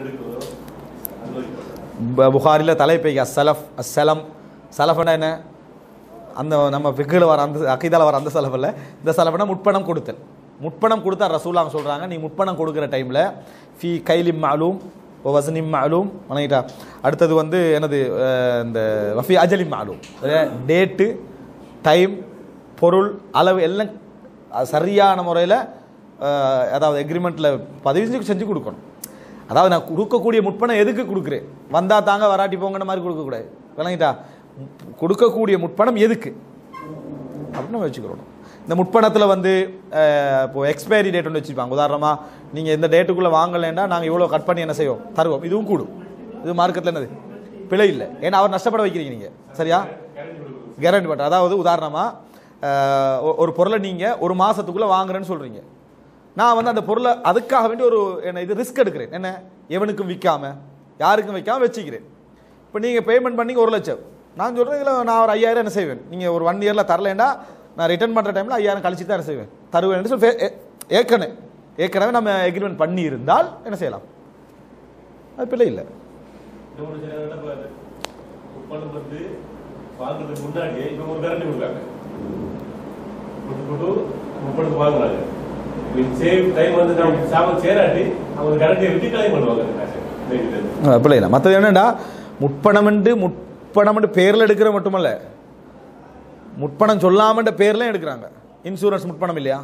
இருக்குதோ அனுபவிக்கிறோம் ப- புகாரில தலைப்பைக்கு அஸ்ஸலஃப் அஸ்ஸலம் சலஃபனா என்ன அந்த நம்ம ஃபிக்கில் வர அந்த அக்கீதால வர அந்த சலஃப் இல்ல இந்த சலஃபனா முட்பணம் கொடுத்தல் முட்பணம் கொடுத்தா ரசூலாங்க சொல்றாங்க நீ முட்பணம் கொடுக்குற டைம்ல ஃபி கைலிம் மாலூம் ஓ வசனிம் மாலூம் வணங்கிட்டா அடுத்தது வந்து என்னது அஹ், இந்த வஃபி அஜலிம் மாலூம் டேட்டு டைம் பொருள் அளவு எல்லாம் அஹ், சரியான முறையில் அதாவது எக்ரிமெண்ட்டில் பதிவு செஞ்சு செஞ்சு கொடுக்கணும் அதாவது நான் கொடுக்கக்கூடிய முட்பணம் எதுக்கு கொடுக்குறேன் வந்தா தாங்க வராட்டி போங்கிற மாதிரி கொடுக்கக்கூடாது விளங்கிட்டா கொடுக்கக்கூடிய முட்பணம் எதுக்கு அப்படின்னு நம்ம வச்சுக்கிறோம் இந்த முட்பணத்தில் வந்து அஹ், இப்போ எக்ஸ்பைரி டேட் ஒன்று வச்சுருப்பாங்க உதாரணமாக நீங்கள் இந்த டேட்டுக்குள்ளே வாங்கலைன்னா நாங்கள் இவ்வளோ கட் பண்ணி என்ன செய்வோம் தருவோம் இதுவும் கூடும் இது மார்க்கெட்டில் என்னது பிழை இல்லை ஏன்னா அவர் நஷ்டப்பட வைக்கிறீங்க நீங்கள் சரியா கேரண்டி பண்ற அதாவது உதாரணமாக ஒரு பொருளை நீங்கள் ஒரு மாதத்துக்குள்ளே வாங்குறேன்னு சொல்கிறீங்க நான் வந்து அந்த பொருளை அதுக்காக வேண்டி ஒரு என்ன இது ரிஸ்க் எடுக்கிறேன் என்ன எவனுக்கும் விற்காம யாருக்கும் வைக்காம வச்சுக்கிறேன் இப்போ நீங்கள் பேமெண்ட் பண்ணி ஒரு லட்சம் நான் சொல்கிறேன் இதில் நான் ஒரு ஐயாயிரம் என்ன செய்வேன் நீங்கள் ஒரு ஒன் இயரில் தரலைன்னா நான் ரிட்டர்ன் பண்ணுற டைமில் ஐயாயிரம் கழிச்சு தான் என்ன செய்வேன் தருவேன் சொல்லி ஏ- ஏ- ஏற்கனவே ஏற்கனவே நம்ம எக்ரிமெண்ட் பண்ணி இருந்தால் என்ன செய்யலாம் அது பிள்ளை இல்லை இன்னொரு சில இடம் பாரு. உப்பளம் வந்து வாங்குறதுக்கு முன்னாடியே இப்ப ஒரு கரண்டி கொடுக்காங்க கொடுத்து போட்டு உப்பளத்துக்கு வாங்குறாங்க சேவ் டைம் வந்து நம்ம சாமான் சேராட்டி அவங்க கரண்டியை விட்டு கிளைம் பண்ணுவாங்க அந்த காசை. பேங்கிட்ட இருந்து. பிள்ளை இல்லை மற்றது என்னடா முட்பணம்ண்டு முட்பணம்ண்டு பேரில் எடுக்கிற மட்டுமல்ல முட்பணம் சொல்லாமன்ற பேர்லையும் எடுக்கிறாங்க இன்சூரன்ஸ் முட்பணம் இல்லையா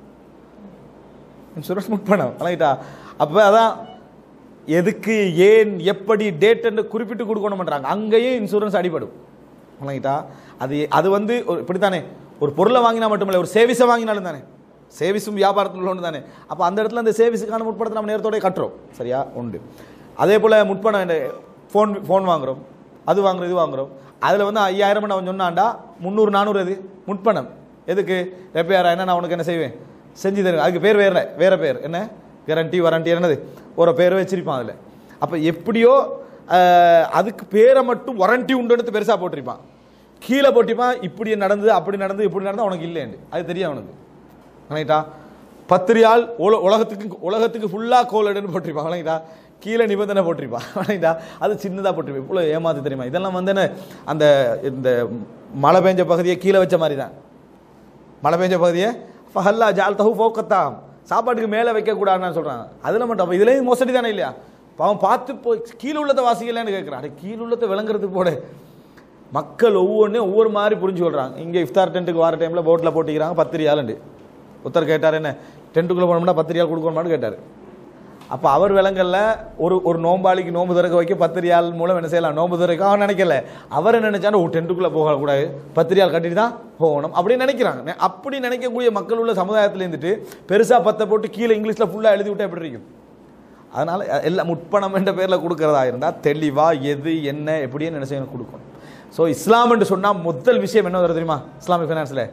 இன்சூரன்ஸ் முட்பணம் வணங்கிட்டா அப்போ அதான் எதுக்கு ஏன் எப்படி டேட் என்று குறிப்பிட்டு கொடுக்கணும்ன்றாங்க அங்கேயும் இன்சூரன்ஸ் அடிபடும் வணங்கிட்டா அது அது வந்து ஒரு இப்படித்தானே ஒரு பொருளை வாங்கினா மட்டுமில்லை ஒரு சேவிஸை வாங்கினாலும் தானே சேவிஸும் வியாபாரத்தில் ஒன்று தானே அப்போ அந்த இடத்துல அந்த சேவிஸுக்கான முற்படத்தை நம்ம நேரத்தோட கட்டுறோம் சரியா உண்டு அதே போல் முற்பணம் ஃபோன் ஃபோன் வாங்குறோம் அது வாங்குறோம் இது வாங்குறோம் அதில் வந்து ஐயாயிரம் அவன் சொன்னான்டா முந்நூறு நானூறு எது முற்பணம் எதுக்கு ரெப்பேரா என்ன நான் உனக்கு என்ன செய்வேன் செஞ்சு தருவேன் அதுக்கு பேர் வேற வேற பேர் என்ன கேரண்டி வாரண்டி என்னது ஒரு பேர் வச்சிருப்பான் அதில் அப்போ எப்படியோ அஹ், அதுக்கு பேரை மட்டும் வாரண்டி உண்டுன்னு பெருசாக போட்டிருப்பான் கீழே போட்டிருப்பான் இப்படி நடந்தது அப்படி நடந்தது இப்படி நடந்தது அவனுக்கு இல்லைண்டு அது தெரியும் அவனுக்கு வணங்கிட்டா பத்திரியால் உல உலகத்துக்கு உலகத்துக்கு ஃபுல்லாக கோலடுன்னு போட்டிருப்பான் வணங்கிட்டா கீழே நிபந்தனை போட்டிருப்பான் வணங்கிட்டா அது சின்னதாக போட்டிருப்பான் இவ்வளோ ஏமாத்து தெரியுமா இதெல்லாம் வந்து என்ன அந்த இந்த மழை பெஞ்ச பகுதியை கீழே வச்ச மாதிரி தான் மழை பெஞ்ச பகுதியை ஃபஹல்லா ஜால் தஹு ஃபோக்கத்தாம் சாப்பாட்டுக்கு மேலே வைக்கக்கூடாதுன்னு சொல்கிறாங்க அதில் மட்டும் அப்போ இதுலேயும் மோசடி தானே இல்லையா பாவம் பார்த்து போய் கீழே உள்ளதை வாசிக்கலன்னு கேட்குறான் அட கீழே உள்ளதை விளங்குறதுக்கு போடு மக்கள் ஒவ்வொன்றையும் ஒவ்வொரு மாதிரி புரிஞ்சு கொள்றாங்க இங்கே இஃப்தார் டென்ட்டுக்கு வர டைமில் போட்டில் போட்டிக்கிறாங்க பத்து ரியாலுண்டு ஒருத்தர் கேட்டார் என்ன டென்ட்டுக்குள்ளே போனோம்னா பத்து ரியால் கொடுக்கணுமான்னு கேட்டார் அப்போ அவர் விலங்கல்ல ஒரு ஒரு நோம்பாளிக்கு நோம்பு திறக்க வைக்க பத்து ரியால் மூலம் என்ன செய்யலாம் நோம்பு திறக்க அவன் நினைக்கல அவர் என்ன நினைச்சாலும் ஒரு டென்ட்டுக்குள்ளே போகக்கூடாது பத்து ரியால் கட்டிட்டு தான் போகணும் அப்படின்னு நினைக்கிறாங்க நெ- அப்படி நினைக்கக்கூடிய மக்கள் உள்ள சமுதாயத்தில் இருந்துட்டு பெருசாக பத்தை போட்டு கீழே இங்கிலீஷில் ஃபுல்லாக எழுதி விட்டா எப்படி இருக்கும் அதனால எல்லாம் முட்பணம் என்ற பேரில் கொடுக்கறதா இருந்தால் தெளிவா எது என்ன எப்படின்னு என்ன செய்யணும் கொடுக்கணும் ஸோ இஸ்லாம் என்று சொன்னால் முதல் விஷயம் என்ன வருது தெரியுமா இஸ்லாமிக் ஃபைனான்ஸில்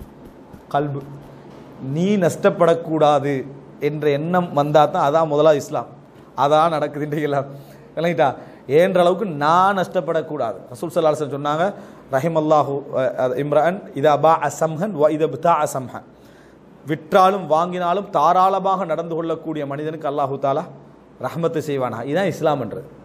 கல்பு நீ நஷ்டப்படக்கூடாது என்ற எண்ணம் வந்தால் தான் அதான் முதலாவது இஸ்லாம் அதான் நடக்குதுன்றீங்களா விளங்கிட்டா ஏன்ற அளவுக்கு நான் நஷ்டப்படக்கூடாது ரசூல் சல்லாஹ் சொன்னாங்க ரஹிமல்லாஹு இம்ரான் இதா பா அசம்ஹன் வ இத பிதா அசம்ஹன் விற்றாலும் வாங்கினாலும் தாராளமாக நடந்து கொள்ளக்கூடிய மனிதனுக்கு அல்லாஹு தாலா ரஹ்மத்து செய்வானா இதுதான் இஸ்லாம் என்றது